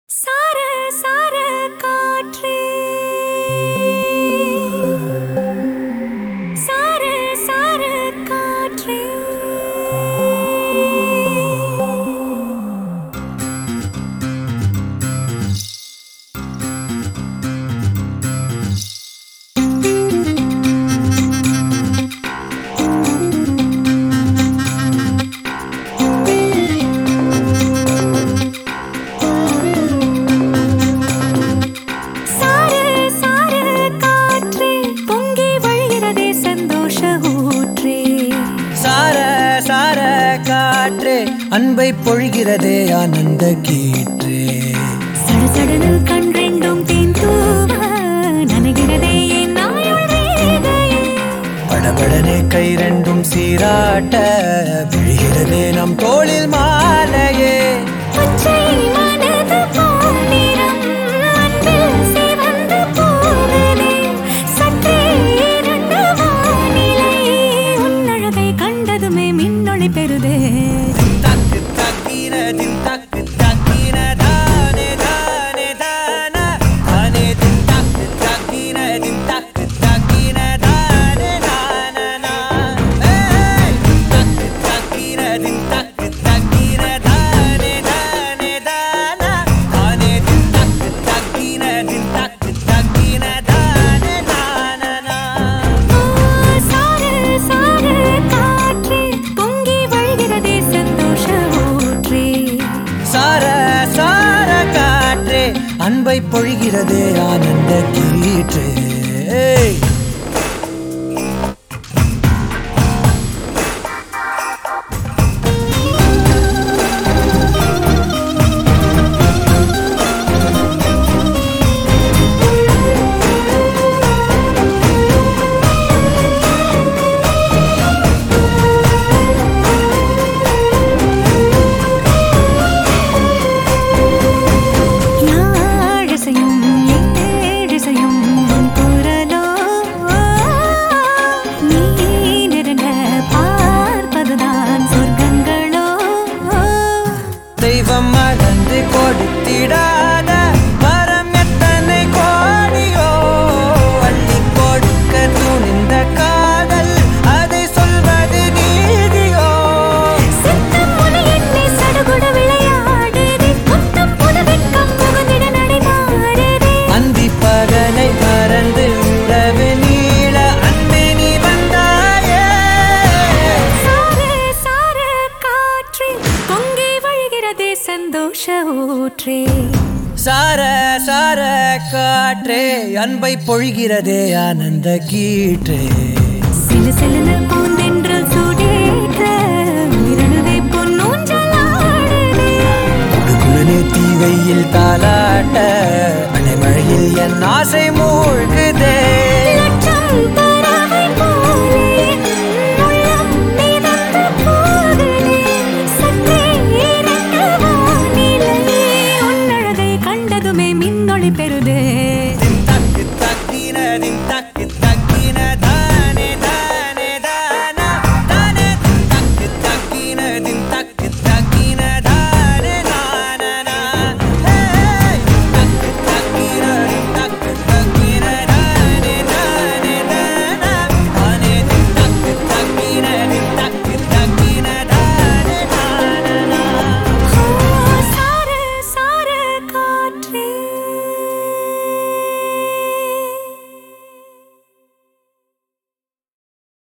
சார சார காற்றே சார சார காற்றே சார சார காற்றே பொங்கி வழிகிறதே சந்தோஷ ஊற்றே சார சார காற்றே அன்பை பொழிகிறதே ஆனந்த கீற்றே சடசடனு கண் ரெண்டும் தேன் தூவ நனைகிறதே என் நாயுள் ரேகையே படபடனே கை ரெண்டும் சீராட்ட விழுகிறதே நம் தோளில் மாலையே பச்சை மனது பொன்னிறம் அன்பில் சிவந்து போகுதே சற்றே இருண்ட வானிலை உன் அழகை கண்டதுமே மின்னொளி பெறுதே தக்கு தக்கின தின் தக்கு தக்கின தானே தானே தான தானே தின் தக்கு தக்கின தின் தக்கு தக்கின தானே தானனா ஏய் தக்கு தக்கின தின் தக்கு தக்கின தானே தானே தான தானே தின் தக்கு தக்கின தின் தக்கு தக்கின தானே தானனா சார சார காற்றே பொங்கி வழிகிறதே சந்தோஷ ஊற்றே சார சார காற்றே அன்பை பொழிகிறதே ஆனந்த கீற்றே ஏய். யாழிசையும் ஏழிசையும் உன் குரலோ நீ நெருங்க பார்ப்பதுதான் சொர்க்கங்களோ தெய்வம் மறந்து கொடுத்திடாத வரம் எத்தனை கோடியோ அள்ளி கொடுக்க துணிந்த காதல் அதை சொல்வது நீதியோ சித்தம் முனை எண்ணி சடுகுட விளையாடுதே முத்தம் புதுவெட்கம் புகுந்திட நடைமாறுதே அந்தி பகலை மறந்து உறவு நீள அன்பே நீ வந்தாயே சார சார காற்றே பொங்கி வழிகிறதே சந்தோஷ ஊற்றே சார சார காற்றே அன்பை பொழிகிறதே ஆனந்த கீற்றே சிலு சிலுன பூந்தென்றல் சூடேற்ற உயிரணுதை பொன்னூஞ்சலாடுதே குடுகுளனே தீவையில் தாலாட்ட அலைமழையில் என் ஆசை மூழ்க